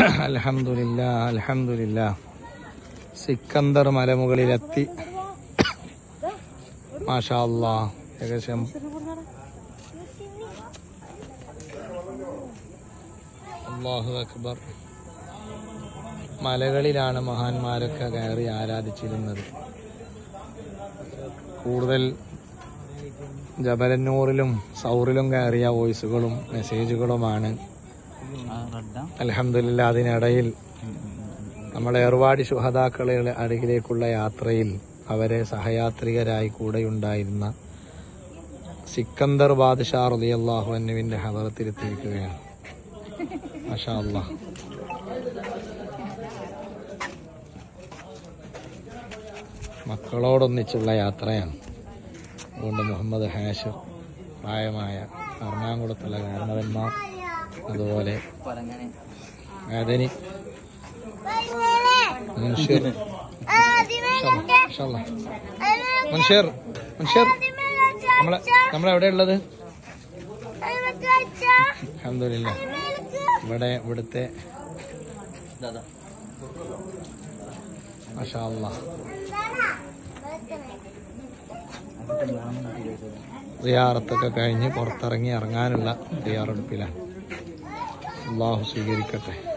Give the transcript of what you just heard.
അൽഹംദുലില്ല അൽഹംദുലില്ല സിക്കന്ദർ മലമുകളിലെത്തി മാഷാ അല്ലാ ഏകദേശം അള്ളാഹു അക്ബർ മലകളിലാണ് മഹാന്മാരൊക്കെ കയറി ആരാധിച്ചിരുന്നത് കൂടുതൽ ജബലന്നൂറിലും സൗറിലും കയറിയ വോയിസുകളും മെസ്സേജുകളുമാണ് അലഹമില്ല അതിനിടയിൽ നമ്മുടെ ഏർവാടി ശുഹതാക്കളുടെ അരികിലേക്കുള്ള യാത്രയിൽ അവരെ സഹയാത്രികരായി കൂടെയുണ്ടായിരുന്ന സിക്കന്ദർ ബാദ്ഷാ റളിയല്ലാഹു അന്നുവിന്റെ ഹദറത്തിലെത്തിയിരിക്കുകയാണ് മാഷാ അല്ലാഹ് മക്കളോടൊന്നിച്ചുള്ള യാത്രയാണ് അതുകൊണ്ട് മുഹമ്മദ് ഹാഷിർ പ്രായമായ എറണാകുളത്തുള്ള കാരണവന്മാർ അതുപോലെ വേദനി മുൻഷിർ ഇൻഷാല്ലാ. മുൻഷിർ മുൻഷിർ നമ്മളെ നമ്മളെവിടെ ഉള്ളത് അൽഹംദുലില്ലാ ഇവിടെ ഇവിടുത്തെ മാഷാ അല്ലാഹ് സിയാറത്തൊക്കെ കഴിഞ്ഞ് പുറത്തിറങ്ങി ഇറങ്ങാനുള്ള തയ്യാറെടുപ്പിലാണ് അള്ളാഹു സ്വീകരിക്കട്ടെ